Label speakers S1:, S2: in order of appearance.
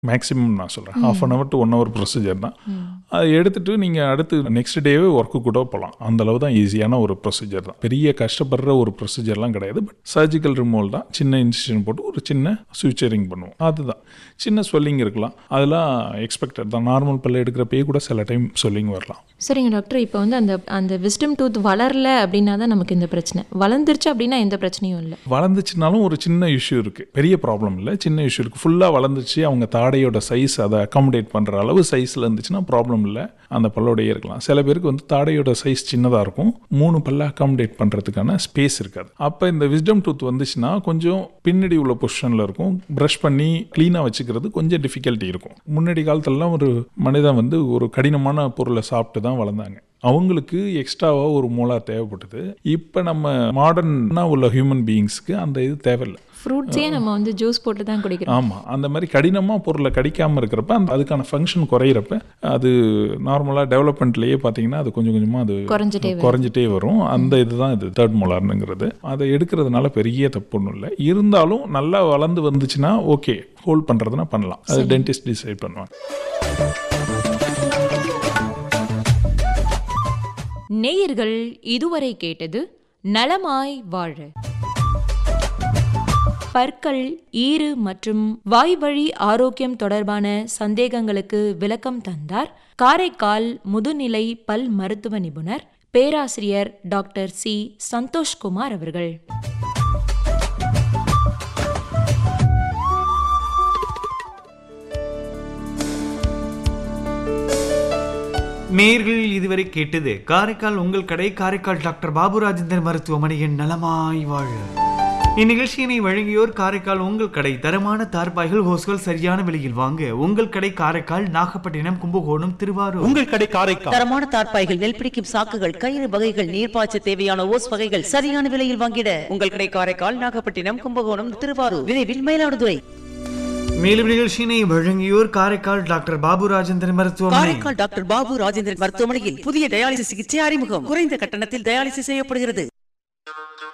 S1: Maximum நான் சொல்கிறேன் half an hour to one hour procedure தான் அதை எடுத்துட்டு நீங்கள் அடுத்து நெக்ஸ்ட் டேவே ஒர்க்கு கூட போகலாம் அந்த அளவு தான் ஈஸியான ஒரு ப்ரொசீஜர் தான் பெரிய கஷ்டப்படுற ஒரு ப்ரொசீஜர்லாம் கிடையாது பட் சர்ஜிக்கல் ரிமூவல் தான் சின்ன இன்சிஷன் போட்டு ஒரு சின்ன சுவிச்சரிங் பண்ணுவோம் அதுதான் சின்ன ஸ்வெல்லிங் இருக்கலாம் அதெல்லாம் எக்ஸ்பெக்டட் தான் நார்மல் பல்ல எடுக்கிறப்பயே கூட சில டைம் ஸ்வெல்லிங் வரலாம்
S2: சரிங்க டாக்டர் இப்போ வந்து அந்த அந்த விஸ்டம் டூத் வளரல அப்படின்னா தான் நமக்கு இந்த பிரச்சனை வளர்ந்துருச்சு அப்படின்னா எந்த பிரச்சனையும் இல்லை
S1: வளர்ந்துச்சுனாலும் ஒரு சின்ன இஷ்யூ இருக்குது பெரிய ப்ராப்ளம் இல்லை சின்ன இஷ்யூ இருக்குது ஃபுல்லாக வளர்ந்துச்சு அவங்க தாடையோட சைஸ் அதை அகாமடேட் பண்ணுற அளவு சைஸில் இருந்துச்சுன்னா ப்ராப்ளம் இல்லை அந்த பல்லோடையே இருக்கலாம் சில பேருக்கு வந்து தாடையோட சைஸ் சின்னதாக இருக்கும் மூணு பல்ல அகாமடேட் பண்ணுறதுக்கான ஸ்பேஸ் இருக்காது அப்போ இந்த விஸ்டம் டூத் வந்துச்சுன்னா கொஞ்சம் பின்னாடி உள்ள பொசிஷனில் இருக்கும் ப்ரஷ் பண்ணி க்ளீனாக வச்சுக்கிறது கொஞ்சம் டிஃபிகல்ட்டி இருக்கும் முன்னாடி காலத்துலலாம் ஒரு மனிதன் வந்து ஒரு கடினமான பொருளை சாப்பிட்டு தான் வளர்ந்தாங்க அவங்களுக்கு எக்ஸ்ட்ராவாக ஒரு மூலார் தேவைப்பட்டது இப்போ நம்ம மாடர்னாக உள்ள ஹியூமன் பீயிங்ஸ்க்கு அந்த இது தேவையில்லை
S2: ஃப்ரூட்ஸே நம்ம வந்து ஜூஸ் போட்டு தான் குடிக்கிறோம்
S1: ஆமாம் அந்த மாதிரி கடினமாக பொருளை கடிக்காமல் இருக்கிறப்ப அந்த அதுக்கான ஃபங்க்ஷன் குறையிறப்ப அது நார்மலாக டெவலப்மெண்ட்லேயே பார்த்தீங்கன்னா அது கொஞ்சம் கொஞ்சமாக அது
S2: குறைஞ்சிட்டே வரும்.
S1: குறைஞ்சிட்டே வரும் அந்த இதுதான் இது தேர்ட் மோலார்னுங்கிறது அதை எடுக்கிறதுனால பெரிய தப்பு ஒன்றும் இல்லை இருந்தாலும் நல்லா வளர்ந்து வந்துச்சுன்னா ஓகே ஹோல்ட் பண்ணுறதுனா பண்ணலாம் அது டென்டிஸ்ட் டிசைட் பண்ணுவாங்க
S3: நேயர்கள் இதுவரை கேட்டது நலமாய் வாழ பற்கள் ஈறு மற்றும் வாய்வழி ஆரோக்கியம் தொடர்பான சந்தேகங்களுக்கு விளக்கம் தந்தார் காரைக்கால் முதுநிலை பல் மருத்துவ நிபுணர் பேராசிரியர் டாக்டர் சி சந்தோஷ்குமார் அவர்கள்
S4: நேர்கள் இதுவரை கேட்டது காரைக்கால் உங்கள் கடை காரைக்கால் டாக்டர் பாபு ராஜேந்தர் மருத்துவமனையின் நலமாய் வாழ இந்நிகழ்ச்சியினை வழங்கியோர் காரைக்கால் உங்கள் கடை தரமான தார்பாய்கள் ஹோஸ்கள் சரியான விலையில் வாங்க உங்கள் கடை காரைக்கால் நாகப்பட்டினம் கும்பகோணம் திருவாரூர்
S5: உங்கள் கடை காரைக்கால்
S6: தரமான தார்ப்பாய்கள் நெல் பிடிக்கும் சாக்குகள் கயிறு வகைகள் நீர்ப்பாய்ச்ச தேவையான ஓஸ் வகைகள் சரியான விலையில் வாங்கிட உங்கள் கடை காரைக்கால் நாகப்பட்டினம் கும்பகோணம் திருவாரூர் விரைவில் மயிலாடுதுறை
S4: மேலும் நிகழ்ச்சியினை வழங்கியோர் காரைக்கால் டாக்டர் பாபு ராஜேந்தர் மருத்துவமனை
S6: காரைக்கால் டாக்டர் பாபு ராஜேந்திரன் மருத்துவமனையில் புதிய டயாலிசிஸ் சிகிச்சை அறிமுகம் குறைந்த கட்டணத்தில் டயாலிசிஸ் செய்யப்படுகிறது